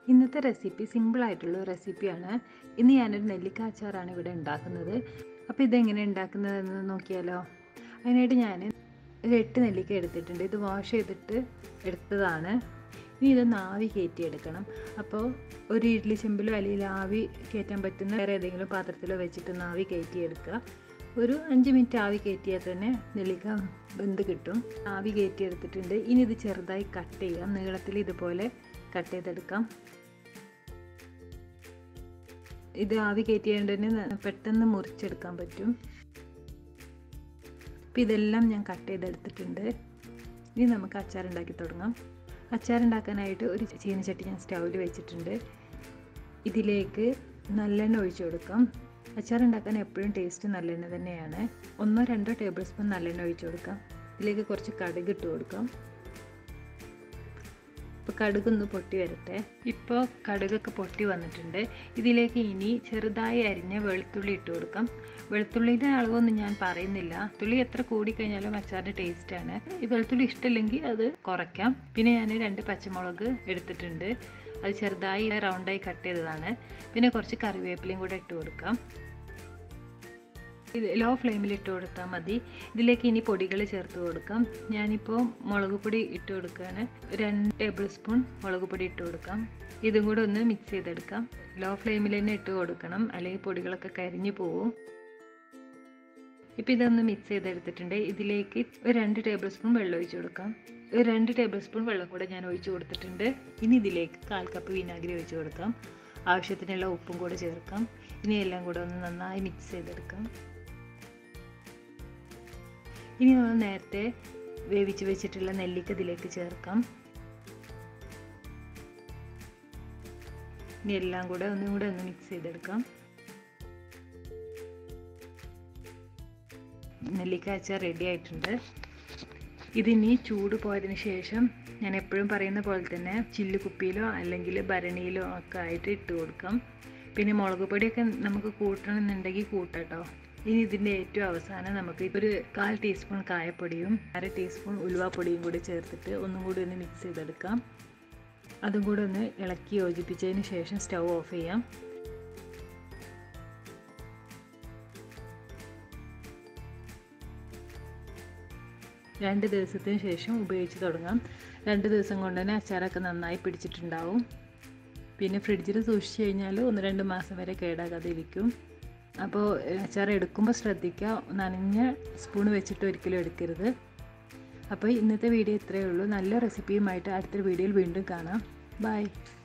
ഇന്നത്തെ റെസിപ്പി സിമ്പിളായിട്ടുള്ള റെസിപ്പിയാണ് ഇന്ന് ഞാനൊരു നെല്ലിക്ക അച്ചാറാണ് ഇവിടെ ഉണ്ടാക്കുന്നത് അപ്പോൾ ഇതെങ്ങനെ ഉണ്ടാക്കുന്നതെന്ന് നോക്കിയാലോ അതിനായിട്ട് ഞാൻ ഒരു എട്ട് നെല്ലിക്ക എടുത്തിട്ടുണ്ട് ഇത് വാഷ് ചെയ്തിട്ട് എടുത്തതാണ് ഇനി ഇതൊന്ന് ആവി കയറ്റി എടുക്കണം അപ്പോൾ ഒരു ഇഡ്ഡലി ചെമ്പിലോ അല്ലെങ്കിൽ ആവി കയറ്റാൻ പറ്റുന്ന വേറെ ഏതെങ്കിലും പാത്രത്തിലോ വെച്ചിട്ട് ആവി കയറ്റി എടുക്കുക ഒരു അഞ്ച് മിനിറ്റ് ആവി കയറ്റിയാൽ തന്നെ നെല്ലിക്ക വെന്ത് കിട്ടും ആവി കയറ്റി എടുത്തിട്ടുണ്ട് ഇനി ഇത് ചെറുതായി കട്ട് ചെയ്യാം നീളത്തിൽ ഇതുപോലെ കട്ട് ചെയ്തെടുക്കാം ഇത് ആവി കയറ്റിയതുകൊണ്ട് തന്നെ പെട്ടെന്ന് മുറിച്ചെടുക്കാൻ പറ്റും അപ്പോൾ ഇതെല്ലാം ഞാൻ കട്ട് ചെയ്തെടുത്തിട്ടുണ്ട് ഇനി നമുക്ക് അച്ചാർ ഉണ്ടാക്കി തുടങ്ങാം അച്ചാർ ഉണ്ടാക്കാനായിട്ട് ഒരു ചീനച്ചട്ടി ഞാൻ സ്റ്റൗവിൽ വെച്ചിട്ടുണ്ട് ഇതിലേക്ക് നല്ലെണ്ണ ഒഴിച്ചു കൊടുക്കാം അച്ചാർ ഉണ്ടാക്കാൻ എപ്പോഴും ടേസ്റ്റ് നല്ലെണ്ണ തന്നെയാണ് ഒന്നോ രണ്ടോ ടേബിൾ സ്പൂൺ നല്ലെണ്ണ ഒഴിച്ചു കൊടുക്കാം ഇതിലേക്ക് കുറച്ച് കടുക് ഇട്ട് കൊടുക്കാം ഇപ്പോൾ കടുകൊന്ന് പൊട്ടി വരട്ടെ ഇപ്പോൾ കടുകൊക്കെ പൊട്ടി വന്നിട്ടുണ്ട് ഇതിലേക്ക് ഇനി ചെറുതായി അരിഞ്ഞ വെളുത്തുള്ളി ഇട്ട് കൊടുക്കാം വെളുത്തുള്ളിയുടെ അളവൊന്നും ഞാൻ പറയുന്നില്ല തുള്ളി എത്ര കൂടിക്കഴിഞ്ഞാലും അച്ചാറിൻ്റെ ടേസ്റ്റാണ് ഈ വെളുത്തുള്ളി ഇഷ്ടമില്ലെങ്കിൽ അത് കുറയ്ക്കാം പിന്നെ ഞാൻ രണ്ട് പച്ചമുളക് എടുത്തിട്ടുണ്ട് അത് ചെറുതായി റൗണ്ടായി കട്ട് ചെയ്തതാണ് പിന്നെ കുറച്ച് കറിവേപ്പിലയും കൂടെ ഇട്ട് കൊടുക്കാം ഇത് ലോ ഫ്ലെയിമിൽ ഇട്ട് കൊടുത്താൽ മതി ഇതിലേക്ക് ഇനി പൊടികൾ ചേർത്ത് കൊടുക്കാം ഞാനിപ്പോൾ മുളക് പൊടി ഇട്ട് കൊടുക്കുകയാണ് രണ്ട് ടേബിൾ സ്പൂൺ മുളക് പൊടി ഇട്ട് കൊടുക്കാം ഇതും കൂടെ ഒന്ന് മിക്സ് ചെയ്തെടുക്കാം ലോ ഫ്ലെയിമിൽ തന്നെ ഇട്ട് കൊടുക്കണം അല്ലെങ്കിൽ പൊടികളൊക്കെ കരിഞ്ഞു പോവും ഇപ്പോൾ ഇതൊന്ന് മിക്സ് ചെയ്തെടുത്തിട്ടുണ്ട് ഇതിലേക്ക് ഒരു രണ്ട് ടേബിൾ സ്പൂൺ വെള്ളം ഒഴിച്ച് കൊടുക്കാം ഒരു രണ്ട് ടേബിൾ സ്പൂൺ വെള്ളം കൂടെ ഞാൻ ഒഴിച്ച് കൊടുത്തിട്ടുണ്ട് ഇനി ഇതിലേക്ക് കാൽ കപ്പ് വിനാഗിരി ഒഴിച്ച് കൊടുക്കാം ആവശ്യത്തിനുള്ള ഉപ്പും കൂടെ ചേർക്കാം ഇനി എല്ലാം കൂടെ ഒന്ന് നന്നായി മിക്സ് ചെയ്തെടുക്കാം ഇനി നമ്മൾ നേരത്തെ വേവിച്ച് വെച്ചിട്ടുള്ള നെല്ലിക്ക ഇതിലേക്ക് ചേർക്കാം ഇനി എല്ലാം കൂടെ ഒന്നും കൂടെ ഒന്ന് മിക്സ് ചെയ്തെടുക്കാം നെല്ലിക്ക അച്ചാർ റെഡി ആയിട്ടുണ്ട് ഇതിനി ചൂട് പോയതിന് ശേഷം ഞാൻ എപ്പോഴും പറയുന്ന പോലെ തന്നെ ചില്ല് കുപ്പിയിലോ അല്ലെങ്കിൽ ഭരണിയിലോ ഒക്കെ ആയിട്ട് ഇട്ട് കൊടുക്കാം പിന്നെ മുളക് പൊടിയൊക്കെ നമുക്ക് കൂട്ടണമെന്നുണ്ടെങ്കിൽ കൂട്ടാട്ടോ ഇനി ഇതിൻ്റെ ഏറ്റവും അവസാനം നമുക്ക് ഒരു കാൽ ടീസ്പൂൺ കായപ്പൊടിയും അര ടീസ്പൂൺ ഉലുവാപ്പൊടിയും കൂടി ചേർത്തിട്ട് ഒന്നും കൂടി ഒന്ന് മിക്സ് ചെയ്തെടുക്കാം അതും കൂടി ഒന്ന് ഇളക്കി യോജിപ്പിച്ചതിന് ശേഷം സ്റ്റൗ ഓഫ് ചെയ്യാം രണ്ട് ദിവസത്തിന് ശേഷം ഉപയോഗിച്ച് തുടങ്ങാം രണ്ട് ദിവസം കൊണ്ട് തന്നെ അച്ചാറൊക്കെ നന്നായി പിടിച്ചിട്ടുണ്ടാവും പിന്നെ ഫ്രിഡ്ജിൽ സൂക്ഷിച്ച് കഴിഞ്ഞാൽ ഒന്ന് രണ്ട് മാസം വരെ കേടാകാതെ ഇരിക്കും അപ്പോൾ അച്ചാർ എടുക്കുമ്പോൾ ശ്രദ്ധിക്കുക നനഞ്ഞ സ്പൂൺ വെച്ചിട്ട് ഒരിക്കലും എടുക്കരുത് അപ്പോൾ ഇന്നത്തെ വീഡിയോ ഇത്രയേ ഉള്ളൂ നല്ല റെസിപ്പിയുമായിട്ട് അടുത്തൊരു വീഡിയോയിൽ വീണ്ടും കാണാം ബൈ